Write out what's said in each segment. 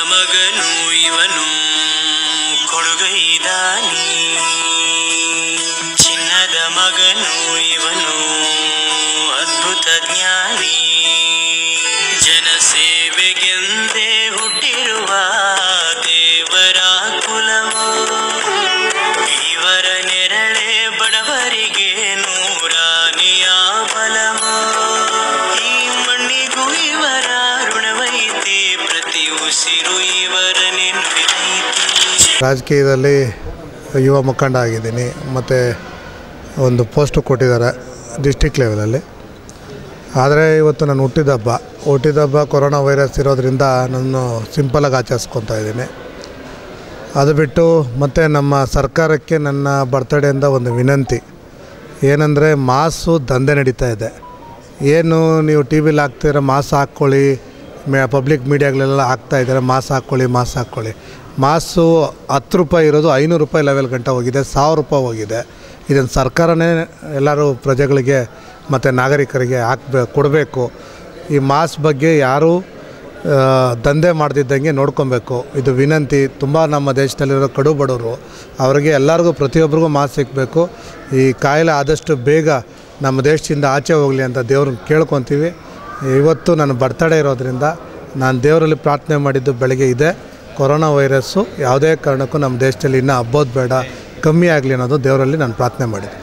ಮಗನು ಇವನು ಕೊಡುಗೈದಾನಿ ಚಿನ್ನದ ಮಗನು ಇವನು ಅದ್ಭುತ ಜ್ಞಾನಿ ಜನಸೇವೆಗೆಂದೇ ಹುಟ್ಟಿರುವ ದೇವರ ಕುಲವು ಇವರ ನೆರಳೆ ಬಡವರಿಗೆ ನೂರಾನಿಯ ಬಲವು ಈ ಮಣ್ಣಿಗೂ ಇವರ ಋಣವೈತಿ ಪ್ರತಿ ಉಸಿರು ಇವರ ನೆನಪಿನೈತಿ ರಾಜಕೀಯದಲ್ಲಿ ಯುವ ಮುಖಂಡ ಆಗಿದ್ದೀನಿ ಮತ್ತು ಒಂದು ಪೋಸ್ಟು ಕೊಟ್ಟಿದ್ದಾರೆ ಡಿಸ್ಟಿಕ್ ಲೆವೆಲಲ್ಲಿ ಆದರೆ ಇವತ್ತು ನಾನು ಹುಟ್ಟಿದ ಹಬ್ಬ ಹುಟ್ಟಿದ ಹಬ್ಬ ಕೊರೋನಾ ವೈರಸ್ ಇರೋದ್ರಿಂದ ನಾನು ಸಿಂಪಲಾಗಿ ಆಚರಿಸ್ಕೊತಾ ಇದ್ದೀನಿ ಅದು ಬಿಟ್ಟು ಮತ್ತು ನಮ್ಮ ಸರ್ಕಾರಕ್ಕೆ ನನ್ನ ಬರ್ತಡೆಯಿಂದ ಒಂದು ವಿನಂತಿ ಏನಂದರೆ ಮಾಸು ದಂಧೆ ನಡೀತಾ ಇದೆ ಏನು ನೀವು ಟಿ ವಿಲಿ ಹಾಕ್ತಿದ್ರೆ ಮಾಸ್ ಹಾಕ್ಕೊಳ್ಳಿ ಮೇ ಪಬ್ಲಿಕ್ ಮೀಡಿಯಾಗಳೆಲ್ಲ ಹಾಕ್ತಾ ಇದ್ದಾರೆ ಮಾಸ್ ಹಾಕ್ಕೊಳ್ಳಿ ಮಾಸ್ ಹಾಕ್ಕೊಳ್ಳಿ ಮಾಸು ಹತ್ತು ರೂಪಾಯಿ ಇರೋದು ಐನೂರು ರೂಪಾಯಿ ಲೆವೆಲ್ ಗಂಟ ಹೋಗಿದೆ ಸಾವಿರ ರೂಪಾಯಿ ಹೋಗಿದೆ ಇದನ್ನು ಸರ್ಕಾರನೇ ಎಲ್ಲರೂ ಪ್ರಜೆಗಳಿಗೆ ಮತ್ತು ನಾಗರಿಕರಿಗೆ ಹಾಕ್ಬೇ ಕೊಡಬೇಕು ಈ ಮಾಸ್ ಬಗ್ಗೆ ಯಾರೂ ಆ, ದಂಧೆ ಮಾಡ್ದಿದ್ದಂಗೆ ನೋಡ್ಕೊಬೇಕು ಇದು ವಿನಂತಿ ತುಂಬ ನಮ್ಮ ದೇಶದಲ್ಲಿರೋ ಕಡು ಬಡವರು ಅವರಿಗೆ ಎಲ್ಲರಿಗೂ ಪ್ರತಿಯೊಬ್ಬರಿಗೂ ಮಾಸ್ ಸಿಗಬೇಕು ಈ ಕಾಯಿಲೆ ಆದಷ್ಟು ಬೇಗ ನಮ್ಮ ದೇಶದಿಂದ ಆಚೆ ಹೋಗಲಿ ಅಂತ ದೇವ್ರನ್ನ ಕೇಳ್ಕೊತೀವಿ ಇವತ್ತು ನನ್ನ ಬರ್ತಡೇ ಇರೋದ್ರಿಂದ ನಾನು ದೇವರಲ್ಲಿ ಪ್ರಾರ್ಥನೆ ಮಾಡಿದ್ದು ಬೆಳಗ್ಗೆ ಇದೆ ಕೊರೋನಾ ವೈರಸ್ಸು ಯಾವುದೇ ಕಾರಣಕ್ಕೂ ನಮ್ಮ ದೇಶದಲ್ಲಿ ಇನ್ನೂ ಹಬ್ಬೋದು ಬೇಡ ಕಮ್ಮಿ ಆಗಲಿ ಅನ್ನೋದು ದೇವರಲ್ಲಿ ನಾನು ಪ್ರಾರ್ಥನೆ ಮಾಡಿದ್ದೆ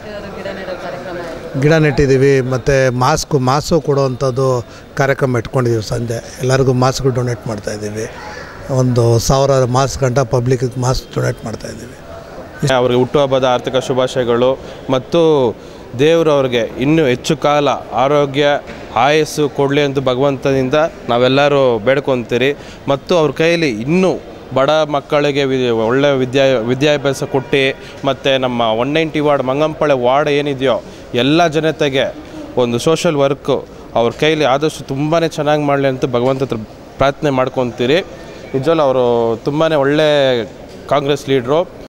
ಗಿಡ ನೆಟ್ಟಿದ್ದೀವಿ ಮತ್ತು ಮಾಸ್ಕು ಮಾಸು ಕೊಡುವಂಥದ್ದು ಕಾರ್ಯಕ್ರಮ ಇಟ್ಕೊಂಡಿದ್ದೀವಿ ಸಂಜೆ ಎಲ್ಲರಿಗೂ ಮಾಸ್ಕ್ ಡೊನೇಟ್ ಮಾಡ್ತಾಯಿದ್ದೀವಿ ಒಂದು ಸಾವಿರ ಮಾಸ್ಕ್ ಗಂಟ ಪಬ್ಲಿಕ್ಕಿಗೆ ಮಾಸ್ಕ್ ಡೊನೇಟ್ ಮಾಡ್ತಾಯಿದ್ದೀವಿ ಅವರಿಗೆ ಹುಟ್ಟುಹಬ್ಬದ ಆರ್ಥಿಕ ಶುಭಾಶಯಗಳು ಮತ್ತು ದೇವರು ಅವ್ರಿಗೆ ಇನ್ನೂ ಹೆಚ್ಚು ಕಾಲ ಆರೋಗ್ಯ ಆಯಸ್ಸು ಕೊಡಲಿ ಅಂತ ಭಗವಂತನಿಂದ ನಾವೆಲ್ಲರೂ ಬೇಡ್ಕೊತೀರಿ ಮತ್ತು ಅವ್ರ ಕೈಯಲ್ಲಿ ಇನ್ನೂ ಬಡ ಮಕ್ಕಳಿಗೆ ವಿ ಒಳ್ಳೆ ವಿದ್ಯಾ ವಿದ್ಯಾಭ್ಯಾಸ ಕೊಟ್ಟು ಮತ್ತು ನಮ್ಮ ಒನ್ ನೈಂಟಿ ವಾರ್ಡ್ ಮಂಗಂಪಳೆ ವಾರ್ಡ್ ಏನಿದೆಯೋ ಎಲ್ಲ ಜನತೆಗೆ ಒಂದು ಸೋಷಲ್ ವರ್ಕು ಅವ್ರ ಕೈಲಿ ಆದಷ್ಟು ತುಂಬಾ ಚೆನ್ನಾಗಿ ಮಾಡಲಿ ಅಂತ ಭಗವಂತ ಹತ್ರ ಪ್ರಾರ್ಥನೆ ಮಾಡ್ಕೊತೀರಿ ನಿಜವಲ್ಲ ಅವರು ತುಂಬಾ ಒಳ್ಳೆ ಕಾಂಗ್ರೆಸ್ ಲೀಡ್ರು